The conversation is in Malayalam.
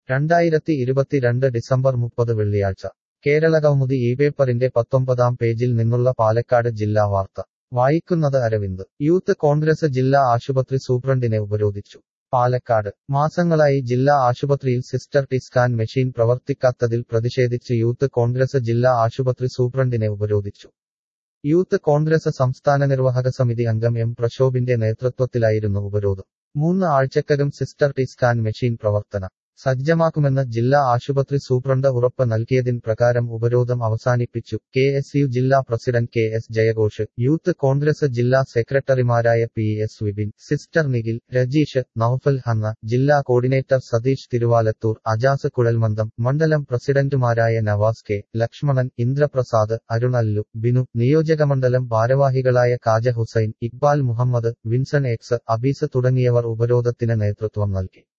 രണ്ടായിരത്തി ഇരുപത്തിരണ്ട് ഡിസംബർ മുപ്പത് വെള്ളിയാഴ്ച കേരളകൗമുദി ഈ പേപ്പറിന്റെ പത്തൊമ്പതാം പേജിൽ നിന്നുള്ള പാലക്കാട് ജില്ലാ വാർത്ത വായിക്കുന്നത് അരവിന്ദ് യൂത്ത് കോൺഗ്രസ് ജില്ലാ ആശുപത്രി സൂപ്രണ്ടിനെ ഉപരോധിച്ചു പാലക്കാട് മാസങ്ങളായി ജില്ലാ ആശുപത്രിയിൽ സിസ്റ്റർ ടി സ്കാൻ മെഷീൻ പ്രവർത്തിക്കാത്തതിൽ പ്രതിഷേധിച്ച് യൂത്ത് കോൺഗ്രസ് ജില്ലാ ആശുപത്രി സൂപ്രണ്ടിനെ ഉപരോധിച്ചു യൂത്ത് കോൺഗ്രസ് സംസ്ഥാന നിർവാഹക സമിതി അംഗം എം പ്രശോഭിന്റെ നേതൃത്വത്തിലായിരുന്നു ഉപരോധം മൂന്ന് ആഴ്ചക്കകം സിസ്റ്റർ ടി സ്കാൻ മെഷീൻ പ്രവർത്തന സജ്ജമാക്കുമെന്ന് ജില്ലാ ആശുപത്രി സൂപ്രണ്ട് ഉറപ്പ് നൽകിയതിൻ പ്രകാരം ഉപരോധം അവസാനിപ്പിച്ചു കെ എസ് യു ജില്ലാ പ്രസിഡന്റ് കെ എസ് ജയഘോഷ് യൂത്ത് കോൺഗ്രസ് ജില്ലാ സെക്രട്ടറിമാരായ P S Vipin sister Nikhil Rajeesh Noufal Hanna ജില്ലാ കോർഡിനേറ്റർ സതീഷ് തിരുവാലത്തൂർ അജാസ് കുഴൽമന്ദം മണ്ഡലം പ്രസിഡന്റുമാരായ നവാസ് കെ ലക്ഷ്മണൻ ഇന്ദ്രപ്രസാദ് അരുണല്ലു ബിനു നിയോജകമണ്ഡലം ഭാരവാഹികളായ കാജ ഹുസൈൻ ഇക്ബാൽ മുഹമ്മദ് വിൻസൺ എക്സ് അബീസ് തുടങ്ങിയവർ ഉപരോധത്തിന് നേതൃത്വം നൽകി